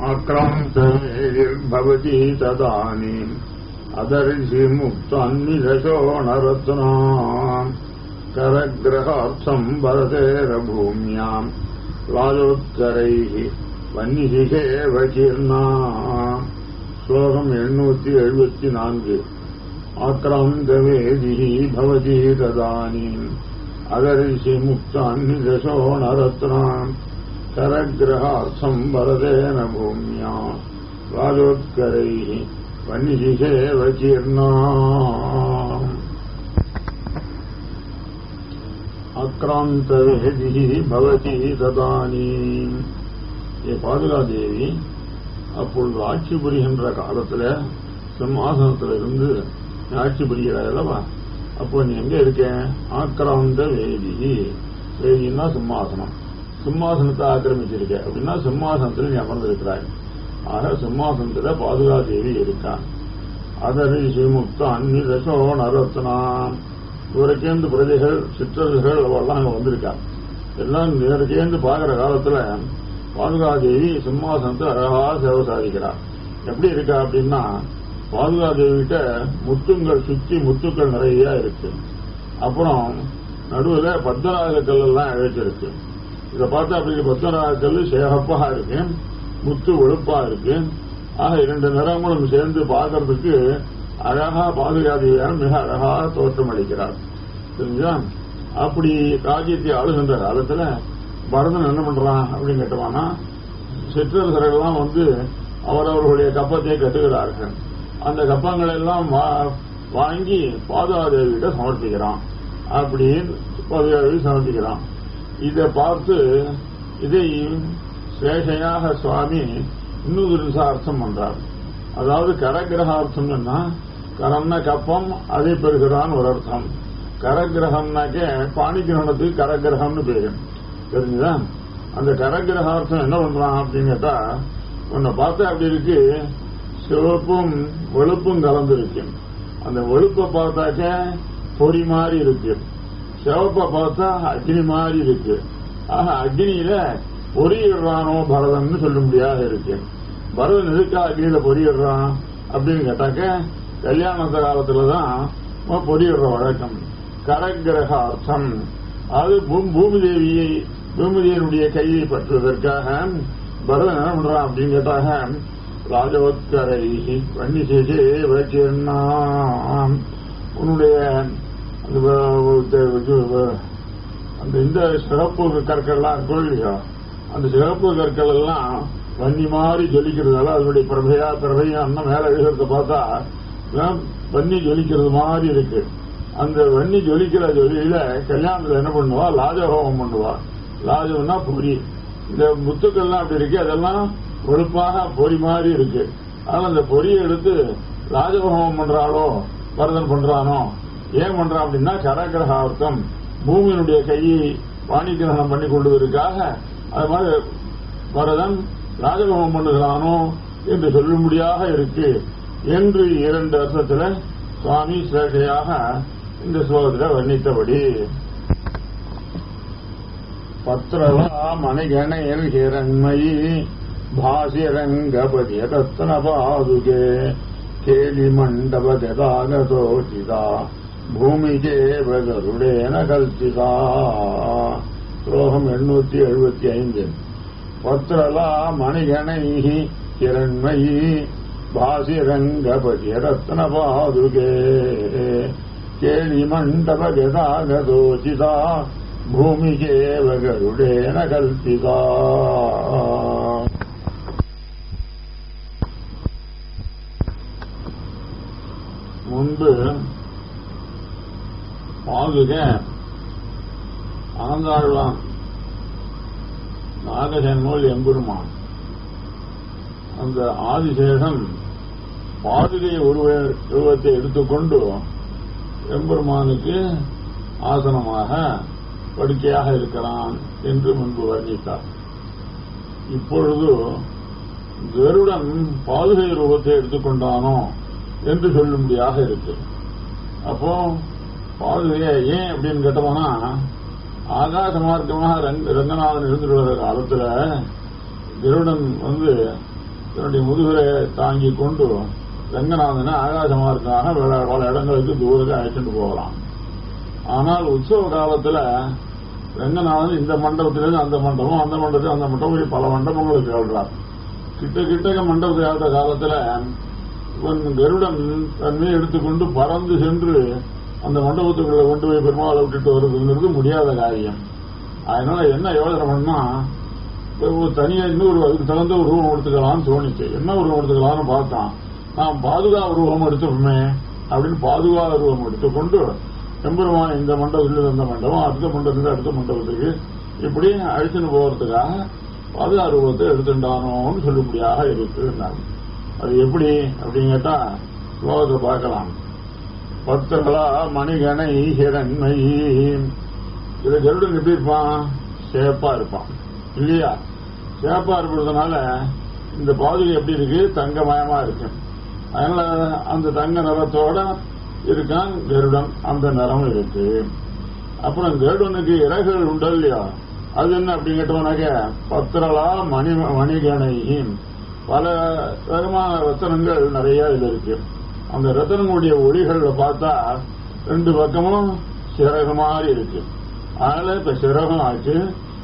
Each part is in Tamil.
आक्रान्तैर्भवति तदानीम् अदर्शि मुक्तान्निदशोणरत्ना करग्रहार्थम् वरतेरभूम्याम् ராஜோத்தரைः வன்னிசிகேவ கீர்ணா ஸ்லோகம் எண்ணூத்தி எழுபத்தி நான்கு ஆக்ராந்தவேதி பவதி ததானீம் அதரிசி முக்தான்னிதசோணரத்னாம் கரகிரகார்த்தம் வரதேன பூமியா ராஜோத்கரைः வன்னிசிகேவ கீர்ணா அக்ராந்தவேதி பவதி ததானீம் ஏ பாதுகாதேவி அப்பொழுது ஆட்சி புரிகின்ற காலத்துல சிம்மாசனத்துல இருந்து ஆட்சி புரிகிறாய் அல்லவா அப்போ நீ எங்க இருக்க ஆக்கிராந்த வேதி வேதின்னா சிம்மாசனம் சிம்மாசனத்தை ஆக்கிரமிச்சிருக்க அப்படின்னா சிம்மாசனத்துல நீ அமர்ந்திருக்கிறாய் ஆக சிம்மாசனத்துல பாதுகாதேவி இருக்கான் அதரி ஸ்ரீமுக்த அன்னி தசோ நரத்னாம் இவருக்கேந்து பிரஜைகள் சிற்றர்கள் அவெல்லாம் அங்க வந்திருக்காங்க எல்லாம் நேருக்கேந்து பார்க்கிற காலத்துல பாதுகாதேவி சிம்மாசனத்தை அழகா சேவை சாதிக்கிறார் எப்படி இருக்கா அப்படின்னா பாதுகாதேவி கிட்ட முத்துங்கள் சுத்தி முத்துக்கள் நிறைய இருக்கு அப்புறம் நடுவில் பத்மராக கல் எல்லாம் இழைச்சிருக்கு இதை பார்த்தா அப்படி பத்மராக கல் சேகப்பா இருக்கு முத்து ஒழுப்பா இருக்கு ஆக இரண்டு நிறங்களும் சேர்ந்து பார்க்கறதுக்கு அழகா பாதுகாதேவியான மிக அழகா தோற்றம் அளிக்கிறார் தெரிஞ்சா அப்படி ராஜ்யத்தை ஆளுகின்ற காலத்துல பரதன் என்ன பண்றான் அப்படின்னு கேட்டவானா சிற்றரசர்கள்லாம் வந்து அவரவர்களுடைய கப்பத்தை கட்டுகிறார்கள் அந்த கப்பங்களை எல்லாம் வாங்கி பாதுகாதேவியிட்ட சமர்ப்பிக்கிறான் அப்படின்னு பாதுகாதேவி சமர்ப்பிக்கிறான் இதை பார்த்து இதை சேஷையாக சுவாமி இன்னொரு அர்த்தம் பண்றார் அதாவது கரகிரகார்த்தம் சொன்னா கரம்னா கப்பம் அதை பெறுகிறான் ஒரு அர்த்தம் கரகிரகம்னாக்க பாணிகிரகணத்துக்கு கரகிரகம்னு பேரு தெரிஞ்சுதா அந்த கரகிரகார்த்தம் என்ன பண்றான் அப்படின்னு கேட்டா உன்னை பார்த்தா அப்படி இருக்கு சிவப்பும் வெளுப்பும் கலந்துருக்கு அந்த வெளுப்பை பார்த்தாக்க பொறி மாதிரி இருக்கு சிவப்பை பார்த்தா அக்னி மாதிரி இருக்கு ஆக அக்னியில பொறியிடுறானோ பரதன் சொல்ல முடியாத இருக்கு பரதன் எதுக்கா அக்னியில பொறியிடுறான் அப்படின்னு கேட்டாக்க கல்யாணத்த காலத்துலதான் பொறியிடுற வழக்கம் கரகிரகார்த்தம் அது பூமி தேவியை பூமி தேவியுடைய கையை பற்றுவதற்காக பரதன் என்ன பண்றான் அப்படின்னு கேட்டாக ராஜவத்கரை வன்னிசேஷே வச்சிருந்தான் உன்னுடைய அந்த இந்த சிறப்பு கற்கள்லாம் இருக்கும் இல்லையா அந்த சிறப்பு கற்கள் எல்லாம் வன்னி மாதிரி ஜொலிக்கிறதால அதனுடைய பிரபையா பிரபையா அண்ணன் மேல எழுகிறத பார்த்தா வன்னி ஜொலிக்கிறது மாதிரி இருக்கு அந்த வன்னி ஜொலிக்கிற ஜொலியில கல்யாணத்துல என்ன பண்ணுவா லாஜஹோமம் பண்ணுவா லாஜம்னா பொறி இந்த முத்துக்கள்லாம் அப்படி இருக்கு அதெல்லாம் வெளுப்பாக பொறி மாதிரி இருக்கு அதனால அந்த பொரியை எடுத்து ராஜஹோமம் பண்றாளோ பரதன் பண்றானோ ஏன் பண்றான் அப்படின்னா கரகிரகார்த்தம் பூமியினுடைய கையை வாணிகிரகணம் பண்ணி கொள்வதற்காக அது மாதிரி பரதன் ராஜபவம் பண்ணுகிறானோ என்று சொல்லும்படியாக இருக்கு என்று இரண்டு அர்த்தத்துல சுவாமி சேஷையாக இந்த ஸ்லோகத்தில் வர்ணித்தபடி பத்ரவா மணிகணையல் ஹிரண்மயி பாசிரங்கபதி ரத்ன பாதுகே கேலி மண்டப கதாகதோச்சிதா பூமிகேவ கருடேன கல்பிதா ஸ்லோகம் எண்ணூத்தி எழுபத்தி ஐந்து பத்ரலா மணிகணைஹி கிரண்மயி பாசிரங்கபதி ரத்ன பாதுகே கேலி மண்டப கதாகதோச்சிதா பூமிகேவ கருடேன கல்பிதா முன்பு பாதுக ஆந்தாழ்வான் நாகசன்மோல் எம்பெருமான் அந்த ஆதிசேஷன் பாதுகை உருவ உருவத்தை எடுத்துக்கொண்டு எம்பெருமானுக்கு ஆசனமாக படுக்கையாக இருக்கிறான் என்று முன்பு வர்ணித்தார் இப்பொழுது கருடன் பாதுகை ரூபத்தை எடுத்துக்கொண்டானோ என்று சொல்லும்படியாக இருக்கு அப்போ பாதுகைய ஏன் அப்படின்னு கேட்டோம்னா ஆகாச மார்க்கமாக ரங்க- ரங்கநாதன் இருந்துட்டு வர காலத்துல கருடன் வந்து தன்னுடைய முதுகரை தாங்கி கொண்டு ரங்கநாதனை ஆகாச மார்க்காக பல பல இடங்களுக்கு தூரத்தை அழைச்சிட்டு போகலாம் ஆனால் உற்சவ காலத்துல ரங்கநாதன் இந்த மண்டபத்திலிருந்து அந்த மண்டபம் அந்த மண்டபத்தில் அந்த மண்டபம் இப்படி பல மண்டபங்களுக்கு ஆள்றார் கிட்ட கிட்டக்க மண்டபத்தை ஆட்ட காலத்துல இவன் கருடன் தன்மையை எடுத்துக்கொண்டு பறந்து சென்று அந்த மண்டபத்துக்குள்ள கொண்டு போய் பெருமாளை விட்டுட்டு வருதுங்கிறது முடியாத காரியம் அதனால என்ன யோசனை பண்ணா ஒரு தனியா இன்னொரு அதுக்கு தகுந்த ஒரு ரூபம் எடுத்துக்கலாம்னு தோணிச்சு என்ன உருவம் எடுத்துக்கலாம்னு பார்த்தான் நான் பாதுகா ரூபம் எடுத்துப்போமே அப்படின்னு பாதுகா ரூபம் எடுத்துக்கொண்டு எம்பெருமான் இந்த மண்டபத்தில் இந்த மண்டபம் அடுத்த மண்டபத்தில் அடுத்த மண்டபத்துக்கு இப்படி அழிச்சுன்னு போறதுக்காக பாதுகா ரூபத்தை எடுத்துட்டானோன்னு சொல்லும்படியாக இருக்கு அது எப்படி அப்படின்னு கேட்டா ஸ்லோகத்தை பார்க்கலாம் பத்தங்களா மணிகனை ஹிரண்மை இது கருடன் எப்படி இருப்பான் சேப்பா இருப்பான் இல்லையா சேப்பா இருப்பதுனால இந்த பாதுகை எப்படி இருக்கு தங்கமயமா இருக்கு அதனால அந்த தங்க நிறத்தோட இருக்கான் கருடன் அந்த நிறம் இருக்கு அப்புறம் கருடனுக்கு இறகுகள் உண்டு இல்லையா அது என்ன அப்படின்னு கேட்டோம்னாக்க பத்திரலா மணி மணிகணையும் பல விதமான ரத்தனங்கள் நிறைய இது இருக்கு அந்த ரத்தனங்களுடைய ஒளிகள்ல பார்த்தா ரெண்டு பக்கமும் சிறகு மாதிரி இருக்கு அதனால இப்ப சிறகம் ஆச்சு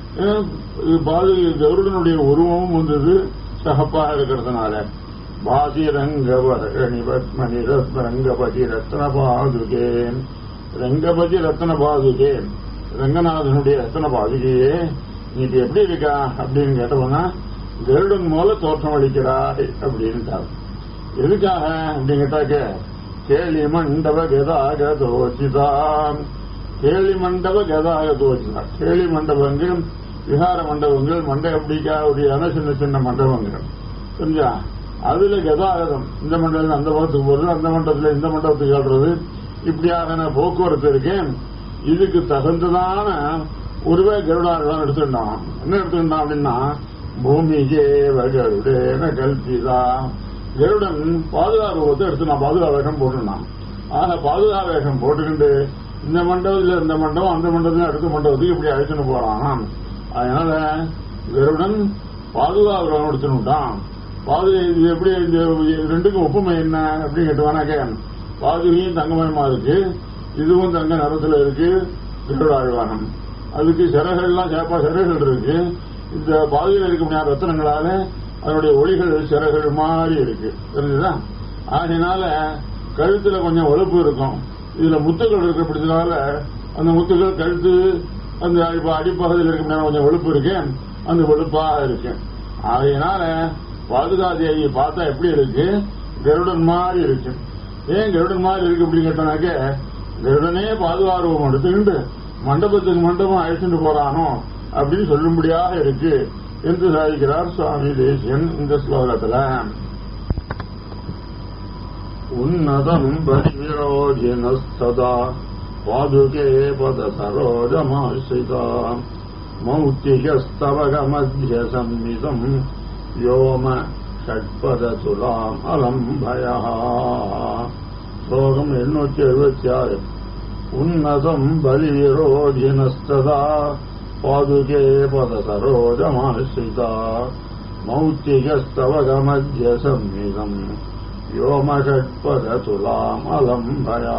பாது கருடனுடைய உருவமும் வந்தது சகப்பாக இருக்கிறதுனால பாசி ரங்கபரணி ரங்கபதி ரத்ன பாதுகே ரங்கபதி ரத்ன பாதுகே ரங்கநாதனுடைய ரத்ன பாதுகையே நீ இப்ப எப்படி இருக்கா அப்படின்னு கேட்டவனா கருடன் மூல தோற்றம் அளிக்கிறாய் அப்படின்ட்டார் எதுக்காக அப்படின்னு கேட்டாக்க கேலி மண்டப கதாக தோசிதாம் கேலி மண்டப கதாக தோசிதா கேலி மண்டபங்கள் விஹார மண்டபங்கள் மண்டபடிக்காவுடையான சின்ன சின்ன மண்டபங்கள் புரிஞ்சா அதுல கதாகதம் இந்த மண்டபத்தில் அந்த மண்டபத்துக்கு போறது அந்த மண்டபத்தில் இந்த மண்டபத்துக்கு ஆடுறது இப்படியான போக்குவரத்து இருக்கேன் இதுக்கு தகுந்ததான ஒருவே கருடாகதான் எடுத்துட்டான் என்ன எடுத்துட்டான் அப்படின்னா பூமிகே கருடேன கல்பிதா கருடன் பாதுகா ரூபத்தை எடுத்து நான் பாதுகா வேஷம் போட்டுனான் ஆக பாதுகா வேஷம் போட்டுக்கிட்டு இந்த மண்டபத்தில் இந்த மண்டபம் அந்த மண்டபத்தில் அடுத்த மண்டபத்துக்கு இப்படி அழைச்சுன்னு போறான் அதனால கருடன் பாதுகா வேஷம் எடுத்துனுட்டான் பாதுகை இது எப்படி இந்த ரெண்டுக்கும் ஒப்புமை என்ன அப்படின்னு கேட்டுவானாக்க பாதுகையும் தங்கமயமா இருக்கு இதுவும் தங்க நிறத்துல இருக்கு திருடாழ்வானம் அதுக்கு சிறகுகள்லாம் சேப்பா சிறகுகள் இருக்கு இந்த பாதையில் இருக்க முடியாத ரத்தனங்களால அதனுடைய ஒளிகள் சிறகுகள் மாதிரி இருக்கு தெரிஞ்சுதா அதனால கழுத்துல கொஞ்சம் வலுப்பு இருக்கும் இதுல முத்துக்கள் இருக்கப்படுறதுனால அந்த முத்துக்கள் கழுத்து அந்த இப்ப அடிப்பகுதியில் இருக்க முடியாத கொஞ்சம் வலுப்பு இருக்கு அந்த வலுப்பாக இருக்கு அதனால பாதுகாதேவி பார்த்தா எப்படி இருக்கு கருடன் மாதிரி இருக்கு ஏன் கருடன் மாதிரி இருக்கு அப்படின்னு கேட்டனாக்க கருடனே பாதுகாரூபம் எடுத்துக்கிட்டு மண்டபத்துக்கு மண்டபம் அழைச்சிட்டு போறானோ அப்படின்னு சொல்லும்படியாக இருக்கு என்று சாதிக்கிறார் சுவாமி தேசியன் இந்த ஸ்லோகத்துல உன்னதம் பரிவிரோஜினஸ்ததா பாதுகே பத சரோஜமாசிதா மௌத்திகஸ்தவகமத்திய சம்மிதம் யோம ஷட்பததுலாம் அலம்பயா ஸ்லோகம் எண்ணூற்றி எழுபத்தி ஆறு உன்னதம் பலிவிரோஜினஸ்ததா பாதுகே பத சரோஜமாசிதா மௌத்திகஸ்தவகமத்திய சம்மிதம் யோமஷட்பததுலாம் அலம்பயா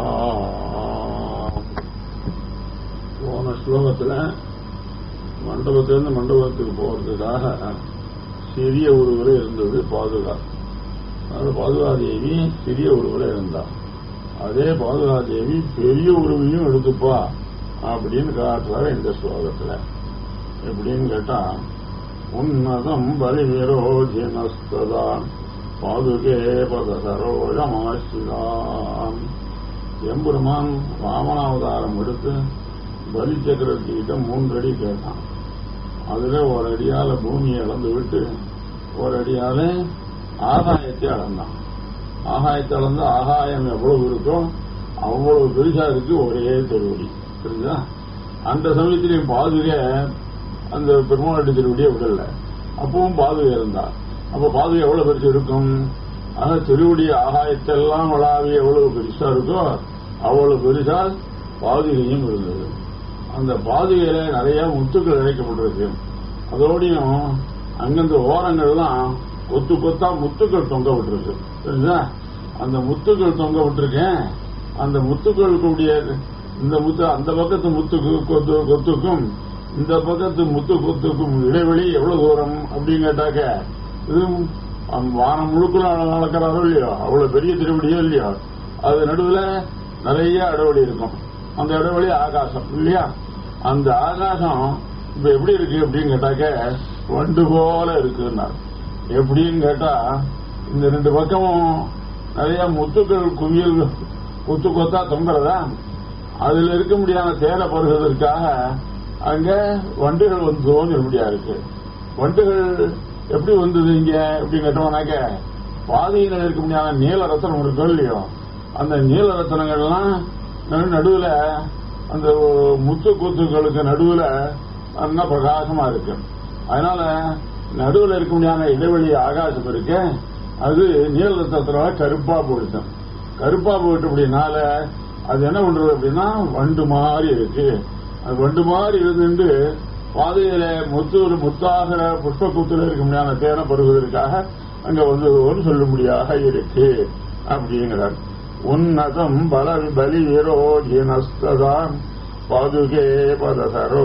போன ஸ்லோகத்துல மண்டபத்திலிருந்து மண்டபத்துக்கு போறதுக்காக சிறிய உருவில் இருந்தது பாதுகா அதனால பாதுகாதேவி சிறிய உருவில் இருந்தா அதே பாதுகாதேவி பெரிய உருவையும் எடுத்துப்பா அப்படின்னு காட்டுறாரு இந்த ஸ்லோகத்துல எப்படின்னு கேட்டா உன்னதம் பலிவிரோஜினஸ்ததா பாதுகே பத சரோஜமாசிதாம் எம்பெருமான் ராமணாவதாரம் எடுத்து பலி சக்கரவர்த்திகிட்ட மூன்று அடி கேட்டான் அதுல ஒரு அடியால பூமியை அளந்து விட்டு ஒரு அடியால ஆகாயத்தை அளந்தான் ஆகாயத்தை அளந்து ஆகாயம் எவ்வளவு இருக்கோ அவ்வளவு பெருசா இருக்கு ஒரே திருவடி புரியுதா அந்த சமயத்திலையும் பாதுகை அந்த பெருமாள் திருவடியை விடல அப்பவும் பாதுகை இருந்தா அப்ப பாதுகை எவ்வளவு பெருசு இருக்கும் ஆக திருவடி ஆகாயத்தெல்லாம் வளாவி எவ்வளவு பெருசா இருக்கோ அவ்வளவு பெருசா பாதுகையும் இருந்தது அந்த பாதுகையில நிறைய முத்துக்கள் இழைக்கப்பட்டிருக்கு அதோடையும் அங்கிருந்த ஓரங்கள்லாம் கொத்து கொத்தா முத்துக்கள் தொங்க விட்டுருக்கு தெரியுதா அந்த முத்துக்கள் தொங்க விட்டுருக்கேன் அந்த முத்துக்கள் கூடிய இந்த முத்து அந்த பக்கத்து முத்துக்கு கொத்து கொத்துக்கும் இந்த பக்கத்து முத்து கொத்துக்கும் இடைவெளி எவ்வளவு தூரம் அப்படின்னு கேட்டாக்க இது அந்த வானம் முழுக்குள்ள நடக்கிறாரோ இல்லையோ அவ்வளவு பெரிய திருவடியோ இல்லையோ அது நடுவுல நிறைய இடைவெளி இருக்கும் அந்த இடைவெளி ஆகாசம் இல்லையா அந்த ஆகாசம் இப்ப எப்படி இருக்கு அப்படின்னு கேட்டாக்க வண்டு போல இருக்குன்னார் எப்படின்னு கேட்டா இந்த ரெண்டு பக்கமும் நிறைய முத்துக்கள் குவியல் முத்து கொத்தா தொங்குறதா அதுல இருக்க முடியாத தேனை பருகிறதுக்காக அங்க வண்டுகள் வந்து தோன்ற முடியா இருக்கு வண்டுகள் எப்படி வந்தது இங்க அப்படின்னு கேட்டோம்னாக்க பாதையில இருக்க முடியாத நீல ரத்தனம் இருக்கும் இல்லையோ அந்த நீல ரத்தனங்கள்லாம் நடுவுல அந்த முத்து கூத்துக்களுக்கு நடுவுல நல்லா பிரகாசமா இருக்கு அதனால நடுவுல இருக்க முடியாத இடைவெளி ஆகாசம் இருக்கு அது நீல ரத்தத்தினால கருப்பா போயிடுச்சு கருப்பா போயிட்டு அப்படின்னால அது என்ன பண்றது அப்படின்னா வண்டு மாதிரி இருக்கு அது வண்டு மாதிரி இருந்து பாதையில முத்து முத்தாகிற புஷ்ப கூத்துல இருக்க முடியாத தேனை பருவதற்காக அங்க வந்ததோன்னு சொல்லும்படியாக இருக்கு அப்படிங்கிறார் உன்னதம் பல பலி விரோஜினஸ்தான் பாதுகே பத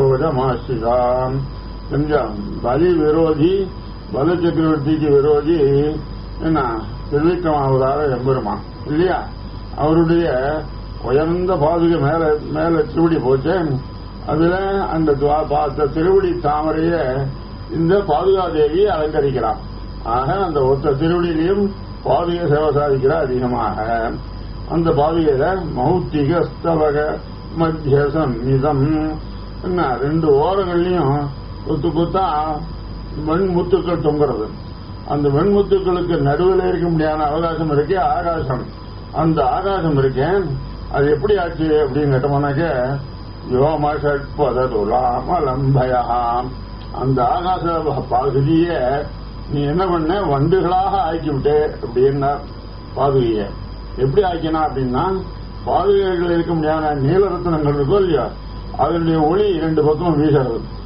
சரோஜமாசிதான் கொஞ்சம் பலி விரோதி பல சக்கரவர்த்திக்கு விரோதி என்ன திருவிக்கமாவதாக எம்பெருமான் இல்லையா அவருடைய உயர்ந்த பாதுகை மேல மேல திருவடி போச்சு அதுல அந்த திருவடி தாமரைய இந்த பாதுகாதேவி அலங்கரிக்கிறான் ஆக அந்த ஒத்த திருவடியிலையும் பாதுகை சேவை சாதிக்கிறார் அதிகமாக அந்த பாதுகையில மௌத்திக ஸ்தவக மத்திய சந்நிதம் என்ன ரெண்டு ஓரங்கள்லயும் கொத்து கொத்தா வெண்முத்துக்கள் தொங்குறது அந்த வெண்முத்துக்களுக்கு நடுவில் இருக்க முடியாத அவகாசம் இருக்கே ஆகாசம் அந்த ஆகாசம் இருக்கேன் அது எப்படி ஆச்சு அப்படின்னு கேட்டோம்னாக்க யோமஷட்பதுலாமலம்பயாம் அந்த ஆகாச பகுதிய நீ என்ன பண்ண வண்டுகளாக ஆக்கி விட்டு அப்படின்னா பாதுகைய எப்படி ஆக்கினா அப்படின்னா பாதுகைகள் இருக்க முடியாத நீலரத்னங்கள் இருக்கோ இல்லையா அதனுடைய ஒளி இரண்டு பக்கம் வீசுறது